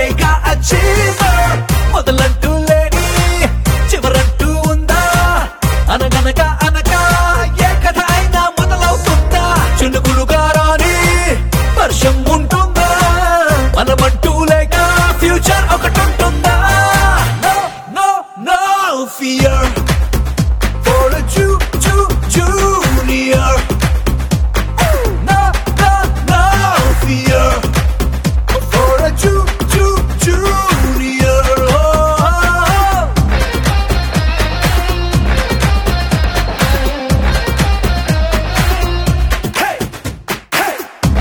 Mega achiever మొదలంటూ లేని చివరంటూ ఉందా అనగనగా అనగా ఏ కథ అయినా మొదలవుతుందా చినుకులుగా రాని వర్షం ఉంటుందా మనమంటూ లేక ఫ్యూచర్ ఒకటి ఉంటుందా no no no fear for a Jew, Jew, junior. No, no, no fear for a Jew, Jew, junior. Oh. Hey, hey.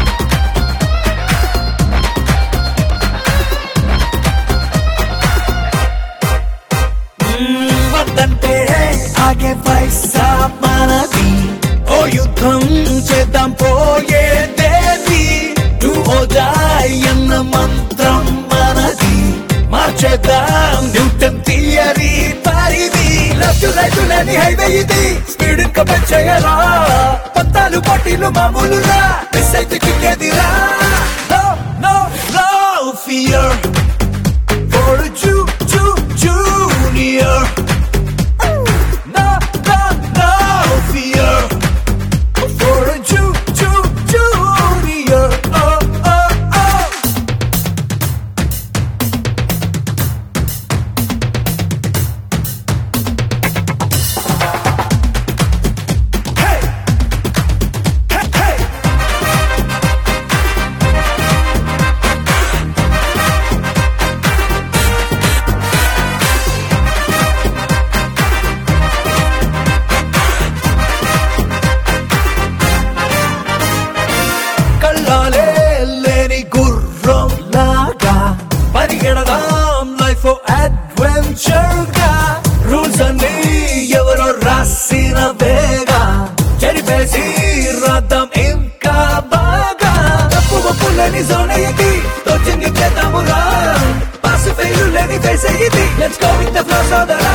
వద్దంటే ఆగే పైసా మనది ఓ యుద్ధం చేద్దాం పోయేదేది టూ ఓజాయ్ అన్న మంత్రం మనది మార్చేద్దాం న్యూటన్ థియరీ పరిది లెఫ్ట్ రైట్ లేని హైవే ఇది స్పీడ్ ఇంకా పెంచేయరా పత్తాలు పోటీలు మామూలురా మిస్ అయితే కిక్కేదిరా no no no fear for a Jew, Jew, junior. No, no, no fear for a Jew, Jew, junior. Oh, oh, oh. Hey, hey, hey. కళ్ళాలే లేని గుర్రం లాగా పరిగెడదాం లైఫ్ అడ్వెంచర్ గా రూల్స్ అన్ని ఎవరో రాసిన వేగా చెరిపేసి రాద్దాం ఇంకా బాగా తప్పు ఒప్పులని జోన్ ఇది తోచింది చేద్దామురా పాస్ ఫెయిల్ లేని ఫేస్ ఇది let's go with the flow సోదరా